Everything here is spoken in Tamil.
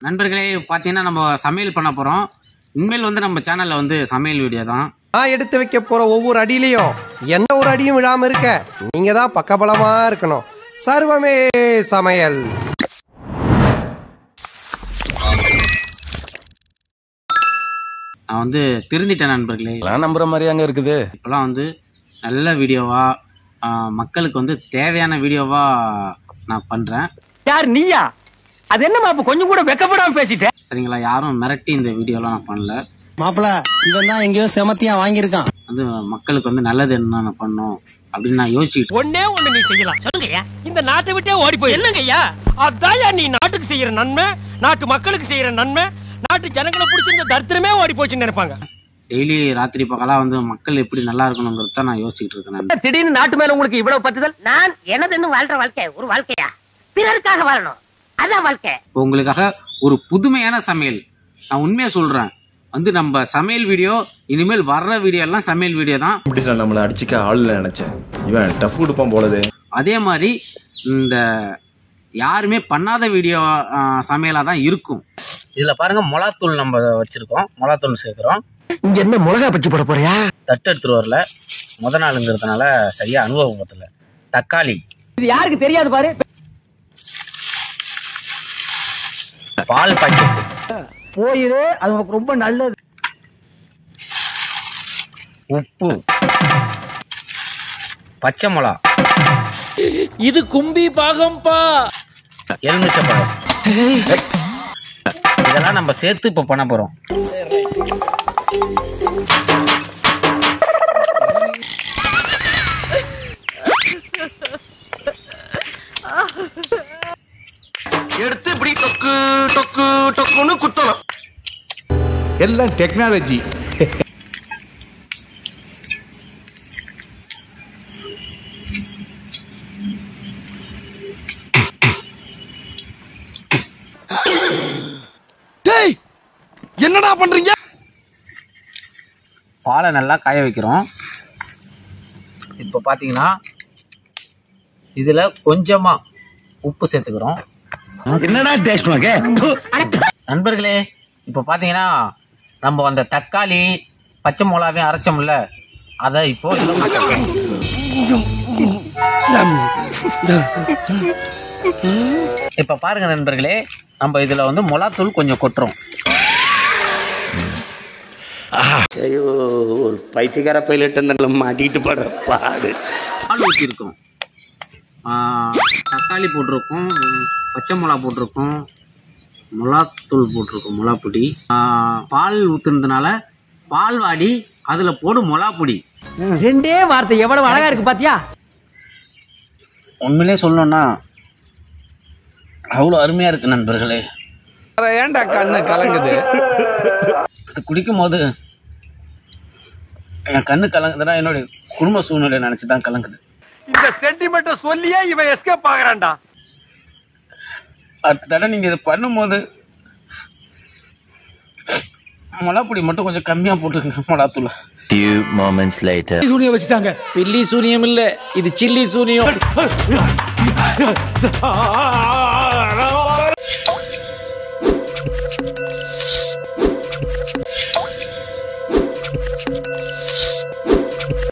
நண்பர்களே பார்த்தீங்கன்னா நம்ம சமையல் பண்ண போகிறோம் இனிமேல் வந்து நம்ம சேனலில் வந்து சமையல் வீடியோ தான் நான் எடுத்து வைக்க போற ஒவ்வொரு அடியிலையும் எந்த ஒரு அடியும் விழாம இருக்க நீங்க தான் பக்கபலமா இருக்கணும் சர்வமே சமையல் நான் வந்து திருந்திட்டேன் நண்பர்களே எல்லாம் நம்புற மாதிரி அங்க இருக்குது இப்போலாம் வந்து நல்ல வீடியோவாக மக்களுக்கு வந்து தேவையான வீடியோவாக நான் பண்ணுறேன் யார் நீயா அது என்னமா அப்ப கொஞ்சம் கூட வெக்கப்படாம பேசிட்ட சரிங்களா யாரும் மிரட்டி இந்த வீடியோலாம் நான் பண்ணல மாப்பிள இவன் தான் எங்கேயோ செமத்தியா வாங்கியிருக்கான் வந்து மக்களுக்கு வந்து நல்லது என்ன நான் பண்ணணும் அப்படின்னு நான் யோசிச்சுட்டு ஒன்னே ஒண்ணு நீ செய்யலாம் சொல்லுங்கய்யா இந்த நாட்டை விட்டே ஓடி போய் என்னங்கய்யா அதான் நீ நாட்டுக்கு செய்யற நன்மை நாட்டு மக்களுக்கு செய்யற நன்மை நாட்டு ஜனங்களை பிடிச்சிருந்த தரித்திரமே ஓடி போச்சுன்னு நினைப்பாங்க டெய்லி ராத்திரி பகலாக வந்து மக்கள் எப்படி நல்லா இருக்கணுங்கிறது தான் நான் யோசிச்சுட்டு இருக்கேன் நான் திடீர்னு நாட்டு மேல உங்களுக்கு இவ்வளவு பத்துதல் நான் எனதுன்னு வாழ்ற வாழ்க்கை ஒரு வாழ்க்கையா பிறருக்காக வாழணும் அதான் வாழ்க்கை இப்போ உங்களுக்காக ஒரு புதுமையான சமையல் நான் உண்மையாக சொல்கிறேன் வந்து நம்ம சமையல் வீடியோ இனிமேல் வர்ற வீடியோ எல்லாம் சமையல் வீடியோ தான் இப்படி சார் நம்மளை அடிச்சுக்க ஆள் இல்லை நினைச்சேன் இவன் டஃப் கொடுப்பான் போலது அதே மாதிரி இந்த யாருமே பண்ணாத வீடியோ சமையலாக தான் இருக்கும் இதில் பாருங்கள் மிளகாத்தூள் நம்ம வச்சுருக்கோம் மிளகாத்தூள் சேர்க்குறோம் இங்க என்ன மிளகா பச்சி போட போறியா தட்டு எடுத்துகிட்டு வரல முத நாளுங்கிறதுனால சரியாக அனுபவப்படல தக்காளி இது யாருக்கு தெரியாது பாரு பால் பாக்கெட் போயிரு அது உனக்கு ரொம்ப நல்லது உப்பு பச்சை மிளகா இது கும்பி பாகம்பா எலுமிச்சப்பழம் இதெல்லாம் நம்ம சேர்த்து இப்போ பண்ண போகிறோம் எடுத்து இப்படி டொக்கு டொக்கு டொக்குன்னு குத்தணும் எல்லாம் டெக்னாலஜி என்னடா பண்றீங்க பாலை நல்லா காய வைக்கிறோம் இப்போ பார்த்தீங்கன்னா இதில் கொஞ்சமாக உப்பு சேர்த்துக்கிறோம் என்னடா டேஸ்ட் மகே நண்பர்களே இப்போ பார்த்தீங்கன்னா நம்ம அந்த தக்காளி பச்சை மிளகாவையும் அரைச்சோம்ல அதை இப்போ இதுல போட்டுக்கிறோம். இப்போ பாருங்க நண்பர்களே நம்ம இதில் வந்து மிளகாத்தூள் கொஞ்சம் கொட்டுறோம் ஐயோ ஒரு பைத்தியக்கார பைலட் அந்த மாட்டிக்கிட்டு படுற பாடு பால் ஊற்றிருக்கோம் தக்காளி போட்டிருக்கோம் பச்சை மிளகா போட்டிருக்கோம் மிளகாத்தூள் போட்டிருக்கோம் மிளகாப்பொடி பால் ஊற்றுனதுனால பால் வாடி அதில் போடு மிளகாப்பொடி ரெண்டே வார்த்தை எவ்வளவு அழகா இருக்கு பாத்தியா உண்மையிலே சொல்லணும்னா அவ்வளோ அருமையாக இருக்குது நண்பர்களே ஏன்டா கண்ணு கலங்குது அது குடிக்கும் போது என் கண்ணு கலங்குதுன்னா என்னுடைய குடும்ப சூழ்நிலை நினச்சி தான் கலங்குது இந்த சென்டிமெண்ட்ட சொல்லியே இவன் எஸ்கேப் ஆகுறான்டா அடுத்த தடவை நீங்கள் இதை பண்ணும்போது மிளகாப்பொடி மட்டும் கொஞ்சம் கம்மியாக போட்டுருங்க மிளகாத்தூள் சூனியம் வச்சுட்டாங்க பில்லி சூனியம் இல்ல இது சில்லி சூனியம்